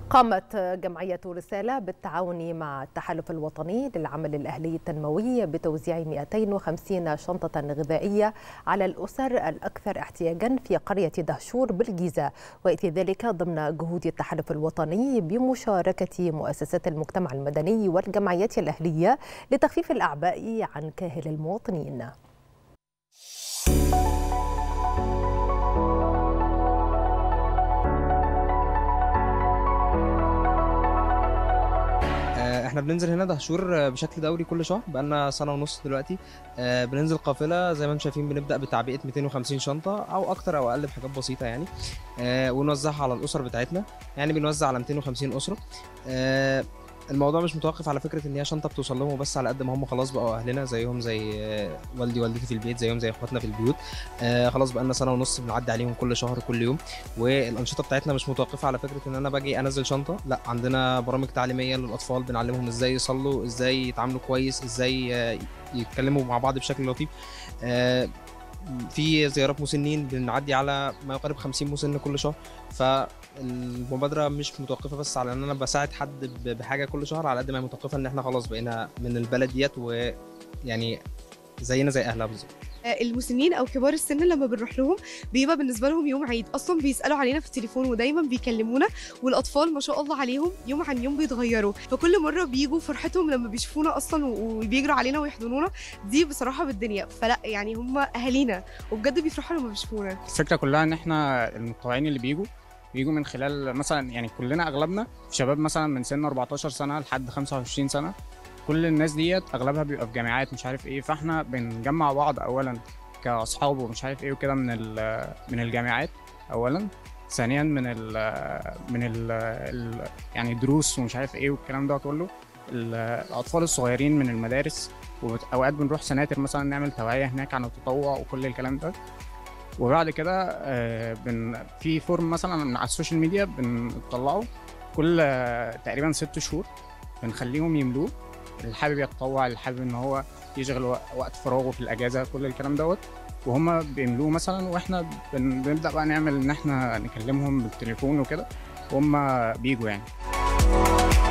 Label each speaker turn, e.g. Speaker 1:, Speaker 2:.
Speaker 1: قامت جمعية رسالة بالتعاون مع التحالف الوطني للعمل الأهلي التنموي بتوزيع 250 شنطة غذائية على الأسر الأكثر احتياجا في قرية دهشور بالجيزة وإثر ذلك ضمن جهود التحالف الوطني بمشاركة مؤسسات المجتمع المدني والجمعيات الأهلية لتخفيف الأعباء عن كاهل المواطنين.
Speaker 2: احنا بننزل هنا دهشور بشكل دوري كل شهر بقالنا سنه ونص دلوقتي آه، بننزل قافله زي ما انتم شايفين بنبدا بتعبئه 250 شنطه او اكتر او اقل بحاجات بسيطه يعني آه، ونوزعها على الاسر بتاعتنا يعني بنوزع على 250 اسره آه، الموضوع مش متوقف على فكره ان هي شنطه بتوصل لهم بس على قد ما هم خلاص بقوا اهلنا زيهم زي آه، والدي والدتي في البيت زيهم زي اخواتنا في البيوت آه، خلاص بقالنا سنه ونص بنعدي عليهم كل شهر كل يوم والانشطه بتاعتنا مش متوقفه على فكره ان انا باجي انزل شنطه لا عندنا برامج تعليميه للاطفال بنعلمهم ازاي يصلوا ازاي يتعاملوا كويس ازاي آه، يتكلموا مع بعض بشكل لطيف آه، في زيارات مسنين بنعدي على ما يقارب 50 مسن كل شهر فالمبادره مش متوقفه بس على ان انا بساعد حد ب- بحاجه كل شهر على قد ما هي متوقفه ان احنا خلاص بقينا من البلد ديت ويعني زينا زي اهلها بالظبط
Speaker 3: المسنين او كبار السن لما بنروح لهم بيبقى بالنسبه لهم يوم عيد اصلا بيسالوا علينا في التليفون ودايما بيكلمونا والاطفال ما شاء الله عليهم يوم عن يوم بيتغيروا فكل مره بيجوا فرحتهم لما بيشوفونا اصلا و- وبيجروا علينا ويحضنونا دي بصراحه بالدنيا فلا يعني هم اهالينا وبجد بيفرحوا لما بيشوفونا
Speaker 4: الفكره كلها ان احنا المتطوعين اللي بيجوا بيجوا من خلال مثلا يعني كلنا اغلبنا شباب مثلا من سن 14 سنه لحد 25 سنه كل الناس ديت اغلبها بيبقى في جامعات مش عارف ايه فاحنا بنجمع بعض اولا كاصحاب ومش عارف ايه وكده من ال- من الجامعات اولا ثانيا من ال من ال ال يعني دروس ومش عارف ايه والكلام ده كله ال- الاطفال الصغيرين من المدارس واوقات بنروح سناتر مثلا نعمل توعيه هناك عن التطوع وكل الكلام ده وبعد كده آه، بن في فورم مثلا من على السوشيال ميديا بنطلعه كل آه، تقريبا ست شهور بنخليهم يملوه اللي حابب يتطوع اللي حابب ان هو يشغل وق- وقت فراغه في الاجازه كل الكلام دوت وهم بيملوه مثلا واحنا بن- بنبدا بقى نعمل ان احنا نكلمهم بالتليفون وكده وهم بيجوا يعني